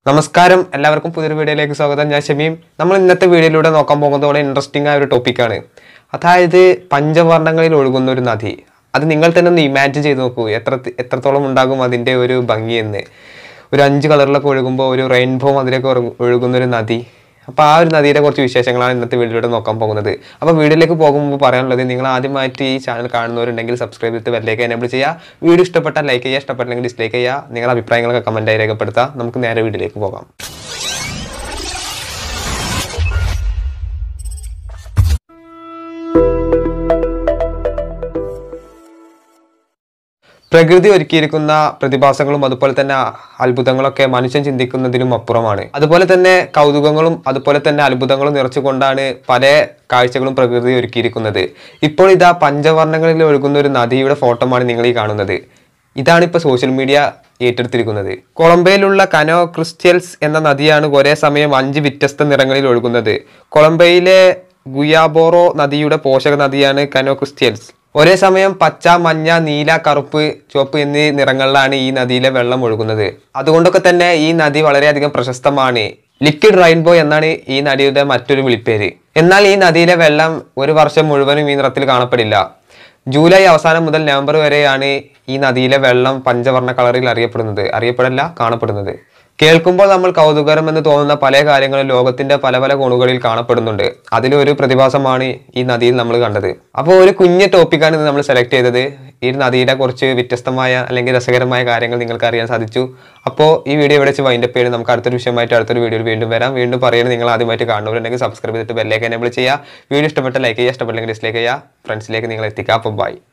നമസ്കാരം എല്ലാവർക്കും പുതിയൊരു വീഡിയോയിലേക്ക് സ്വാഗതം ഞാൻ ഷമീം നമ്മൾ ഇന്നത്തെ വീഡിയോയിലൂടെ നോക്കാൻ പോകുന്നത് വളരെ ഇൻട്രസ്റ്റിംഗ് ആയ ഒരു ടോപ്പിക്കാണ് അതായത് പഞ്ചവർണ്ണങ്ങളിൽ ഒഴുകുന്ന ഒരു നദി അത് നിങ്ങൾ തന്നെ ഒന്ന് ഇമാജിൻ ചെയ്ത് നോക്കൂ എത്ര എത്രത്തോളം ഉണ്ടാകും അതിൻ്റെ ഒരു ഭംഗി എന്ന് ഒരു അഞ്ച് കളറിലൊക്കെ ഒഴുകുമ്പോൾ ഒരു റെയിൻബോ അതിലേക്ക് ഒഴുകുന്ന ഒരു നദി അപ്പോൾ ആ ഒരു നദിയുടെ കുറച്ച് വിശേഷങ്ങളാണ് ഇന്നത്തെ വീഡിയോയിലൂടെ നോക്കാൻ പോകുന്നത് അപ്പോൾ വീഡിയോയിലേക്ക് പോകുമ്പോൾ പറയാനുള്ളത് നിങ്ങൾ ആദ്യമായിട്ട് ഈ ചാനൽ കാണുന്നവരുണ്ടെങ്കിൽ സബ്സ്ക്രൈബ് ചെയ്ത് ബെല്ലേക്ക് എനേബിൾ ചെയ്യുക വീഡിയോ ഇഷ്ടപ്പെട്ടാൽ ലൈക്ക് ചെയ്യുക ഇഷ്ടപ്പെട്ടില്ലെങ്കിൽ ഡിസ്ലൈക്ക് ചെയ്യുക നിങ്ങളുടെ അഭിപ്രായങ്ങളൊക്കെ കമൻറ്റായി രേഖപ്പെടുത്തുക നമുക്ക് നേരെ വീഡിയോയിലേക്ക് പോകാം പ്രകൃതി ഒരുക്കിയിരിക്കുന്ന പ്രതിഭാസങ്ങളും അതുപോലെ തന്നെ അത്ഭുതങ്ങളൊക്കെ മനുഷ്യൻ ചിന്തിക്കുന്നതിനും അപ്പുറമാണ് അതുപോലെ തന്നെ കൗതുകങ്ങളും അതുപോലെ തന്നെ അത്ഭുതങ്ങളും നിറച്ചുകൊണ്ടാണ് പല കാഴ്ചകളും പ്രകൃതി ഒരുക്കിയിരിക്കുന്നത് ഇപ്പോൾ ഇതാ പഞ്ചവർണ്ണങ്ങളിൽ ഒഴുകുന്ന ഒരു നദിയുടെ ഫോട്ടോമാണ് നിങ്ങൾ ഈ കാണുന്നത് ഇതാണ് ഇപ്പോൾ സോഷ്യൽ മീഡിയ ഏറ്റെടുത്തിരിക്കുന്നത് കൊളംബയിലുള്ള കനോ ക്രിസ്റ്റ്യൽസ് എന്ന നദിയാണ് ഒരേ സമയം അഞ്ച് വ്യത്യസ്ത നിറങ്ങളിൽ ഒഴുകുന്നത് കൊളംബയിലെ ഗുയാബോറോ നദിയുടെ പോഷക നദിയാണ് കനോ ക്രിസ്റ്റ്യൽസ് ഒരേ സമയം പച്ച മഞ്ഞ നീല കറുപ്പ് ചുവപ്പ് എന്നീ നിറങ്ങളിലാണ് ഈ നദിയിലെ വെള്ളം ഒഴുകുന്നത് അതുകൊണ്ടൊക്കെ തന്നെ ഈ നദി വളരെയധികം പ്രശസ്തമാണ് ലിക്വിഡ് റെയിൻബോ എന്നാണ് ഈ നദിയുടെ മറ്റൊരു വിളിപ്പേര് എന്നാൽ ഈ നദിയിലെ വെള്ളം ഒരു വർഷം മുഴുവനും ഈ നിറത്തിൽ കാണപ്പെടില്ല ജൂലൈ അവസാനം മുതൽ നവംബർ വരെയാണ് ഈ നദിയിലെ വെള്ളം പഞ്ചവർണ്ണ കളറിൽ അറിയപ്പെടുന്നത് അറിയപ്പെടല്ല കാണപ്പെടുന്നത് കേൾക്കുമ്പോൾ നമ്മൾ കൗതുകരം എന്ന് തോന്നുന്ന പല കാര്യങ്ങളും ലോകത്തിന്റെ പല പല കോണുകളിൽ കാണപ്പെടുന്നുണ്ട് അതിലൊരു പ്രതിഭാസമാണ് ഈ നദിയിൽ നമ്മൾ കണ്ടത് അപ്പോൾ ഒരു കുഞ്ഞ് ടോപ്പിക്കാണ് ഇത് നമ്മൾ സെലക്ട് ചെയ്തത് ഈ നദിയുടെ കുറച്ച് വ്യത്യസ്തമായ അല്ലെങ്കിൽ രസകരമായ കാര്യങ്ങൾ നിങ്ങൾക്ക് അറിയാൻ സാധിച്ചു അപ്പോൾ ഈ വീഡിയോ ഇവിടെ വെച്ച് വൈൻഡപ്പ് ചെയ്യണം നമുക്ക് അടുത്തൊരു വിഷയമായിട്ട് അടുത്തൊരു വീഡിയോയിൽ വീണ്ടും വരാം വീണ്ടും പറയുന്നത് നിങ്ങൾ ആദ്യമായിട്ട് കാണുന്നവരുണ്ടെങ്കിൽ സബ്സ്ക്രൈബ് ചെയ്തിട്ട് ബെല്ലേക്ക് എനേബിൾ ചെയ്യുക വീഡിയോ ഇഷ്ടപ്പെട്ട ലൈക്ക് ചെയ്യുക ഇഷ്ടപ്പെട്ടില്ലെങ്കിൽ ഡിസ്ലൈക്ക് ചെയ്യുക ഫ്രണ്ട്സിലേക്ക് നിങ്ങൾ എത്തിക്കുക അപ്പോൾ ബൈ